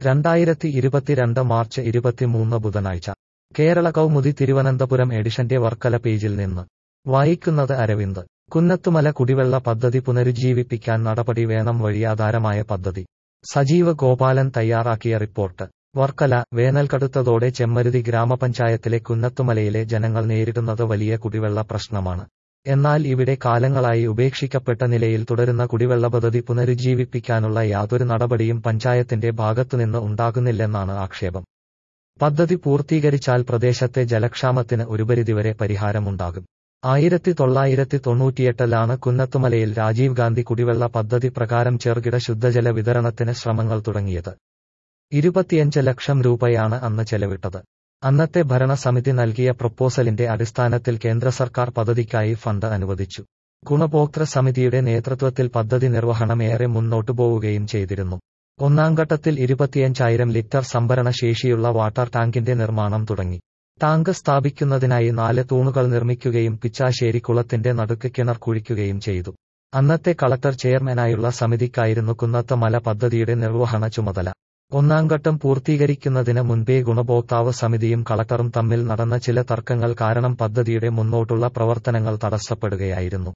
രണ്ടായിരത്തി ഇരുപത്തിരണ്ട് മാർച്ച് ഇരുപത്തിമൂന്ന് ബുധനാഴ്ച കേരള കൗമുദി തിരുവനന്തപുരം എഡിഷന്റെ വർക്കല പേജിൽ നിന്ന് വായിക്കുന്നത് അരവിന്ദ് കുന്നത്തുമല കുടിവെള്ള പദ്ധതി പുനരുജ്ജീവിപ്പിക്കാൻ നടപടി വേണം വഴിയാധാരമായ പദ്ധതി സജീവ് ഗോപാലൻ തയ്യാറാക്കിയ റിപ്പോർട്ട് വർക്കല വേനൽ കടുത്തതോടെ ചെമ്മരുതി ഗ്രാമപഞ്ചായത്തിലെ കുന്നത്തുമലയിലെ ജനങ്ങൾ നേരിടുന്നത് വലിയ കുടിവെള്ള പ്രശ്നമാണ് എന്നാൽ ഇവിടെ കാലങ്ങളായി ഉപേക്ഷിക്കപ്പെട്ട നിലയിൽ തുടരുന്ന കുടിവെള്ള പദ്ധതി പുനരുജ്ജീവിപ്പിക്കാനുള്ള യാതൊരു നടപടിയും പഞ്ചായത്തിന്റെ ഭാഗത്തുനിന്ന് ഉണ്ടാകുന്നില്ലെന്നാണ് ആക്ഷേപം പദ്ധതി പൂർത്തീകരിച്ചാൽ പ്രദേശത്തെ ജലക്ഷാമത്തിന് ഒരുപരിധിവരെ പരിഹാരമുണ്ടാകും ആയിരത്തി തൊള്ളായിരത്തി തൊണ്ണൂറ്റിയെട്ടിലാണ് കുന്നത്തുമലയിൽ രാജീവ് ഗാന്ധി കുടിവെള്ള പദ്ധതി പ്രകാരം ചെറുകിട ശുദ്ധജല വിതരണത്തിന് ശ്രമങ്ങൾ തുടങ്ങിയത് ഇരുപത്തിയഞ്ച് ലക്ഷം രൂപയാണ് അന്ന് ചെലവിട്ടത് അന്നത്തെ ഭരണസമിതി നൽകിയ പ്രപ്പോസലിന്റെ അടിസ്ഥാനത്തിൽ കേന്ദ്ര സർക്കാർ പദ്ധതിക്കായി ഫണ്ട് അനുവദിച്ചു ഗുണഭോക്തൃ സമിതിയുടെ നേതൃത്വത്തിൽ പദ്ധതി നിർവഹണം ഏറെ മുന്നോട്ടു പോവുകയും ചെയ്തിരുന്നു ഒന്നാം ഘട്ടത്തിൽ ഇരുപത്തിയഞ്ചായിരം ലിറ്റർ സംഭരണ ശേഷിയുള്ള വാട്ടർ ടാങ്കിന്റെ നിർമ്മാണം തുടങ്ങി ടാങ്ക് സ്ഥാപിക്കുന്നതിനായി നാല് തൂണുകൾ നിർമ്മിക്കുകയും പിച്ചാശ്ശേരി കുളത്തിന്റെ നടുക്ക് കിണർ കുഴിക്കുകയും ചെയ്തു അന്നത്തെ കളക്ടർ ചെയർമാനായുള്ള സമിതിക്കായിരുന്നു കുന്നത്ത മല പദ്ധതിയുടെ നിർവഹണ ചുമതല ഒന്നാം ഘട്ടം പൂർത്തീകരിക്കുന്നതിന് മുൻപേ ഗുണഭോക്താവ് സമിതിയും കളക്ടറും തമ്മിൽ നടന്ന ചില തർക്കങ്ങൾ കാരണം പദ്ധതിയുടെ മുന്നോട്ടുള്ള പ്രവർത്തനങ്ങൾ തടസ്സപ്പെടുകയായിരുന്നു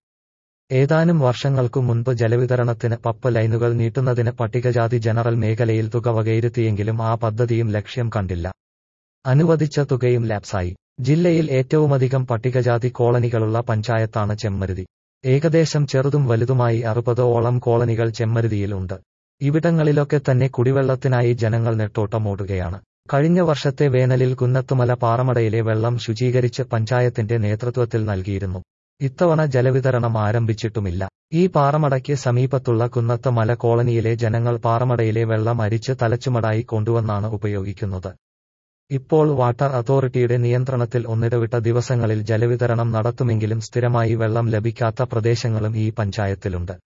ഏതാനും വർഷങ്ങൾക്കു മുൻപ് ജലവിതരണത്തിന് പപ്പ് ലൈനുകൾ നീട്ടുന്നതിന് പട്ടികജാതി ജനറൽ മേഖലയിൽ തുക വകയിരുത്തിയെങ്കിലും ആ പദ്ധതിയും ലക്ഷ്യം കണ്ടില്ല അനുവദിച്ച തുകയും ലാപ്സായി ജില്ലയിൽ ഏറ്റവുമധികം പട്ടികജാതി കോളനികളുള്ള പഞ്ചായത്താണ് ചെമ്മരുതി ഏകദേശം ചെറുതും വലുതുമായി അറുപതോളം കോളനികൾ ചെമ്മരുതിയിലുണ്ട് ഇവിടങ്ങളിലൊക്കെ തന്നെ കുടിവെള്ളത്തിനായി ജനങ്ങൾ നെട്ടോട്ടമോടുകയാണ് കഴിഞ്ഞ വർഷത്തെ വേനലിൽ കുന്നത്തുമല പാറമടയിലെ വെള്ളം ശുചീകരിച്ച് പഞ്ചായത്തിന്റെ നേതൃത്വത്തിൽ നൽകിയിരുന്നു ഇത്തവണ ജലവിതരണം ആരംഭിച്ചിട്ടുമില്ല ഈ പാറമടയ്ക്ക് സമീപത്തുള്ള കുന്നത്ത മല കോളനിയിലെ ജനങ്ങൾ പാറമടയിലെ വെള്ളം അരിച്ച് തലച്ചുമടായി കൊണ്ടുവന്നാണ് ഉപയോഗിക്കുന്നത് ഇപ്പോൾ വാട്ടർ അതോറിറ്റിയുടെ നിയന്ത്രണത്തിൽ ഒന്നിടവിട്ട ദിവസങ്ങളിൽ ജലവിതരണം നടത്തുമെങ്കിലും സ്ഥിരമായി വെള്ളം ലഭിക്കാത്ത പ്രദേശങ്ങളും ഈ പഞ്ചായത്തിലുണ്ട്